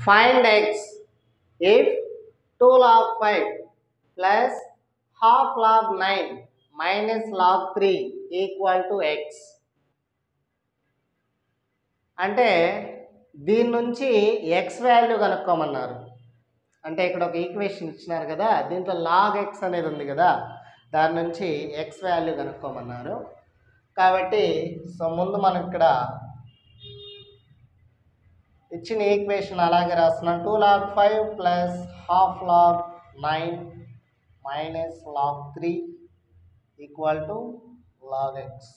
find x if 2 log 5 plus half log 9 minus log 3 equal to x అంటే దీని నుంచి X value కనుక్కోమన్నారు అంటే ఇక్కడ ఒక ఈక్వేషన్ ఇచ్చినారు కదా దీంట్లో లాగ్ ఎక్స్ అనేది ఉంది కదా దాని నుంచి ఎక్స్ వాల్యూ కనుక్కోమన్నారు కాబట్టి సో ముందు మనం ఇక్కడ ఇచ్చిన ఈక్వేషన్ అలాగే రాస్తున్నాం two log five plus half log nine minus log three equal to log x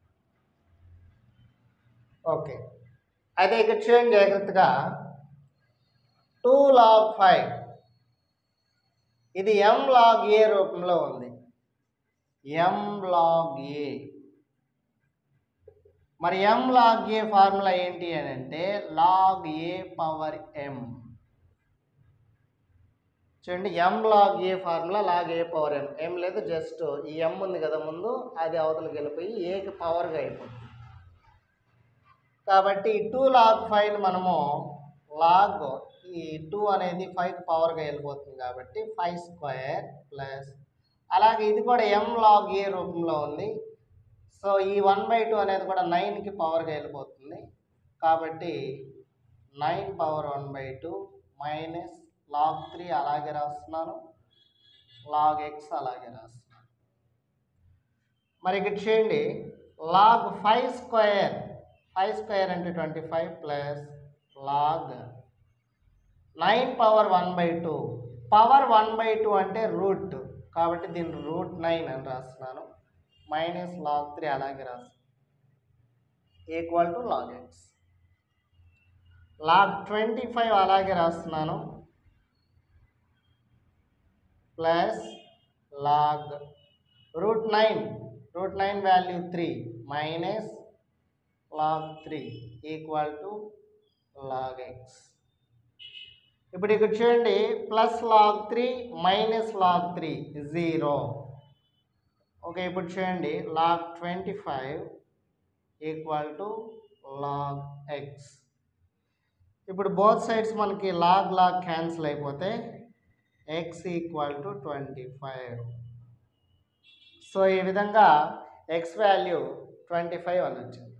okay అయితే ఇక్కడ చూడండి జాగ్రత్తగా టూ లాగ్ ఫైవ్ ఇది ఎం లాగ్ ఏ రూపంలో ఉంది ఎం లాగ్ ఏ మరి ఎం లాగ్ ఏ ఫార్ములా ఏంటి అని అంటే లాగ్ ఏ పవర్ ఎం చూడండి m log a formula log a power m m లేదు జస్ట్ ఈ ఎం ఉంది కదా ముందు అది అవతలకి వెళ్ళిపోయి ఏకి పవర్గా అయిపోతుంది కాబట్టి టూ లాగ్ ఫైవ్ మనము లాగ్ ఈ టూ అనేది ఫైవ్ పవర్గా వెళ్ళిపోతుంది కాబట్టి ఫైవ్ స్క్వేర్ ప్లస్ అలాగే ఇది కూడా ఎం లాగ్ ఏ రూపంలో ఉంది సో ఈ వన్ బై టూ అనేది కూడా నైన్కి పవర్గా వెళ్ళిపోతుంది కాబట్టి nine power one by two minus log three అలాగే రాస్తున్నాను లాగ్ ఎక్స్ అలాగే రాస్తున్నాను మరి ఇక్కడ చేయండి log five square five square అంటే twenty five plus log nine power one by two power one by two అంటే రూట్ కాబట్టి దీన్ని రూట్ నైన్ అని రాస్తున్నాను మైనస్ లాగ్ త్రీ అలాగే రాస్తాను equal to log x log twenty five అలాగే రాస్తున్నాను plus log root nine root nine value three minus log three equal to log x ఇప్పుడు ఇక్కడ చూడండి plus log three minus log three zero okay ఇప్పుడు చూడండి log twenty five equal to log x ఇప్పుడు both sides మనకి log log cancel అయిపోతే x equal to twenty five so ఈ విధంగా ఎక్స్ వాల్యూ ట్వంటీ ఫైవ్ అని వచ్చింది